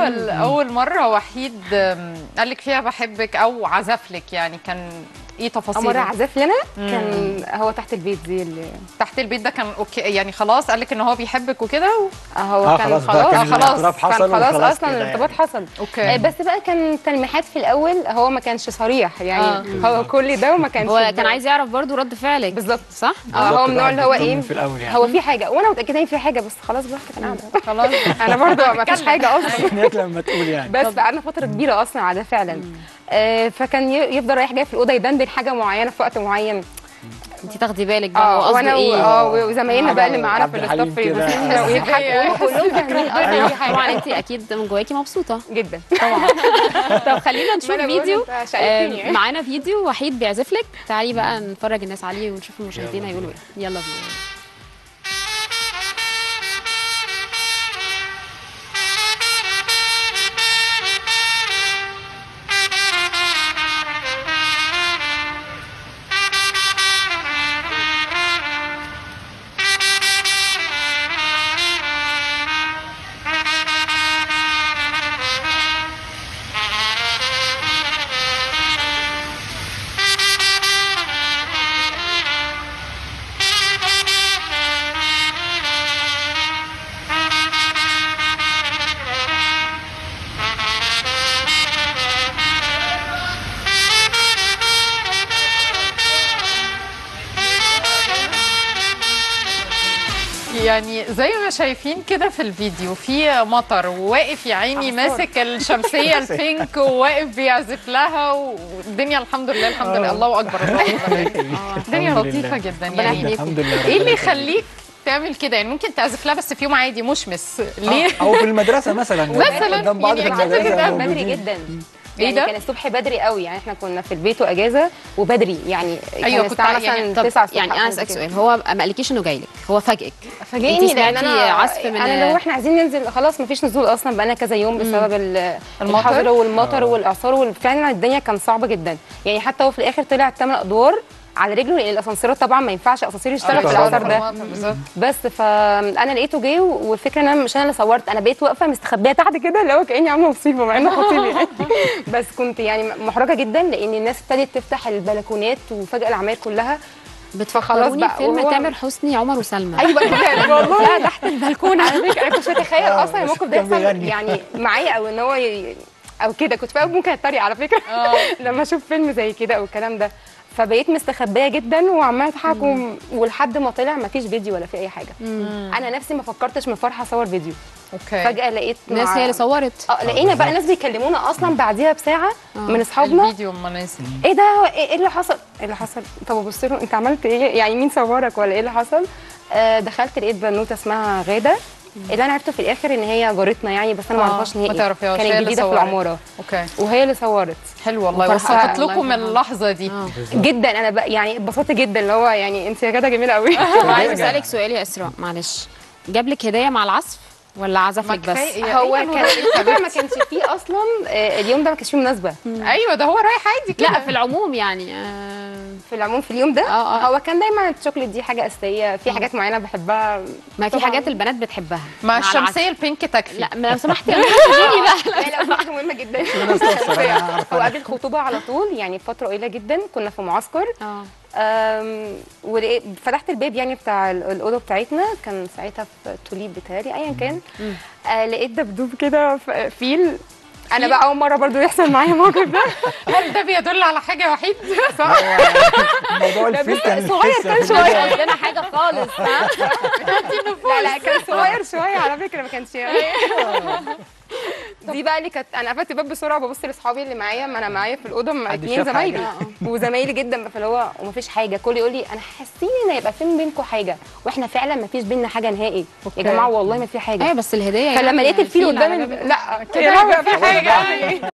اول اول مره وحيد أم، قال لك فيها بحبك او عزف لك يعني كان ايه أول مرة تفاصيله عزف لنا كان هو تحت البيت دي اللي تحت البيت ده كان اوكي يعني خلاص قال لك ان هو بيحبك وكده و... هو آه، كان خلاص بقى، خلاص كان خلاص الاعتراف كان حصل خلاص وخلاص اصلا كده الارتباط يعني. حصل اوكي آه، بس بقى كان تلميحات في الاول هو ما كانش صريح يعني هو كل ده وما كانش هو كان عايز يعرف برضو رد فعلك بالظبط صح؟ اه هو بالظبط من النوع بقى اللي هو بتطمن ايه في الاول يعني هو في حاجه وانا متاكده ان في حاجه بس خلاص براحتك انا قاعده خلاص انا برضو ما فيش حاجه اصلا هناك لما تقول يعني بس قعدنا فتره كبيره اصلا على ده فعلا آه فكان ي- يفضل رايح جاي في الاوضه يدندن حاجه معينه في وقت معين انت تاخدي بالك بقى هو اه قصده وانا و- ايه؟ اه وزمايلنا بقى اللي معانا في عبد الحليم الاستاف كده. يبصوا لنا ويضحكوا كلهم فاهمين قصدي أيوة. اي حاجه طبعا انت اكيد من جواكي مبسوطه جدا طبعا طب خلينا نشوف ما أنا بقول فيديو أنت شقيتني. آه، معانا فيديو وحيد بيعزف لك تعالي بقى نتفرج الناس عليه ونشوف المشاهدين هيقولوا ايه يلا بينا يعني زي ما شايفين كده في الفيديو في مطر وواقف يا عيني ماسك الشمسيه البينك وواقف بيعزف لها والدنيا الحمد لله الحمد لله الله اكبر الله اكبر الدنيا الحمد لطيفه لله. جدا ربنا يعني يحميكم. الحمد لله ايه اللي يخليك تعمل كده يعني ممكن تعزف لها بس في يوم عادي مشمس ليه؟ او في المدرسه مثلا مثلاً، قدام بعض في يعني أكيد المدرسه كده بدري موجودين. جدا إيه يعني ده؟ كان الصبح بدري قوي يعني احنا كنا في البيت واجازه وبدري يعني أيوة، كان كنت الساعه يعني- مثلا طب 9 الصبح يعني انا أو اسالك كده. سؤال هو ما قالكيش انه جاي لك هو فاجئك فاجئني انتي لان سمعتي انا عزف من- انا لو احنا عايزين ننزل خلاص مفيش نزول اصلا بقالنا كذا يوم بسبب ال- المطر؟ الحظر والمطر والاعصار وفعلا الدنيا كان صعبه جدا يعني حتى هو في الاخر طلع ثمان ادوار على رجله لان الاسانسيرات طبعا ما ينفعش اسانسير يشتغل في طبعاً. الاعصار ده بالظبط بس فانا لقيته جه والفكره ان انا مش انا اللي صورت انا بقيت واقفه مستخبيه تحت كده اللي هو كاني عامله مصيبه مع انه خطيبي يعني بس كنت يعني محرجه جدا لان الناس ابتدت تفتح البلكونات وفجاه العماير كلها بتفكروني بقى، فيلم وهو- تامر حسني عمر وسلمى ايوه بجد والله لا تحت البلكون على فكره انا كنت اتخيل آه، اصلا بس الموقف ده كان يحصل بيغني. يعني معايا او ان هو ي... او كده كنت فاهم ممكن اتريق على فكره لما اشوف فيلم زي كده او الكلام ده فبقيت مستخبيه جدا وعماله اضحك و... ولحد ما طلع ما فيش فيديو ولا في اي حاجه انا نفسي ما فكرتش من فرحه اصور فيديو اوكي فجاه لقيت الناس مع- هي اللي صورت اه لقينا بقى ناس بيكلمونا اصلا بعديها بساعه من اصحابنا الفيديو ما نازل ايه ده ايه إيه اللي حصل ايه اللي حصل طب ابص له انت عملت ايه يعني مين صورك ولا ايه اللي حصل آه دخلت لقيت بنوته اسمها غاده اللي انا عرفته في الاخر ان هي جارتنا يعني بس انا ما آه، اعرفهاش ما نهائي تعرفيهاش، هي كانت اللي جديده في صورت. العماره اوكي وهي اللي صورت حلو والله وفرحة. وصلت الله لكم يفرحها. اللحظه دي اه جدا انا بقى يعني اتبسطت جدا اللي هو يعني انت يا غاده جميله قوي طب عايزه اسالك سؤال يا اسراء معلش جاب لك هديه مع العزف ولا عزف ما لك بس كفاية. يا هو إيه كان الفكره ما كانش فيه اصلا آه، اليوم ده ما كانش فيه مناسبه ايوه ده هو رايح عادي كده لا في العموم يعني آه، في العموم في اليوم ده آه، آه. هو كان دايما الشوكليت دي حاجه اساسيه في حاجات معينه بحبها ما في طبعاً. حاجات البنات بتحبها مع العزف. الشمسيه البينك تكفي لا ما لو سمحتي يا اديني بقى لا لا في حاجه مهمه جدا تفسر، أنا عارفة. وقبل الخطوبه على طول يعني فتره قليله جدا كنا في معسكر اه أم، ولقيت- فتحت الباب يعني بتاع ال- الاوضه بتاعتنا كان ساعتها في توليب بتاعي ايا كان آه لقيت دبدوب كده ف- فيل انا بقى اول مره برضو يحصل معايا الموقف ده هل ده بيدل على حاجه وحيد موضوع الفيل كان صغير لسه كان في شوية. البداية. مش قصدنا حاجه خالص ها لا لا كان صغير شويه على فكره ما كانش دي بقى اللي كانت انا قفلت الباب بسرعه وببص لاصحابي اللي معايا ما انا معايا في الاوضه مع حد اتنين شاف زمايلي حاجة؟ وزمايلي جدا فاللي هو ومفيش حاجه كل يقول لي انا حاسين ان هيبقى في بينكم حاجه واحنا فعلا مفيش بينا حاجه نهائي يا جماعه والله ما في حاجه ايوه بس الهديه فلما يعني لقيت الفيل على قدامي باب- لا كده يبقى في حاجه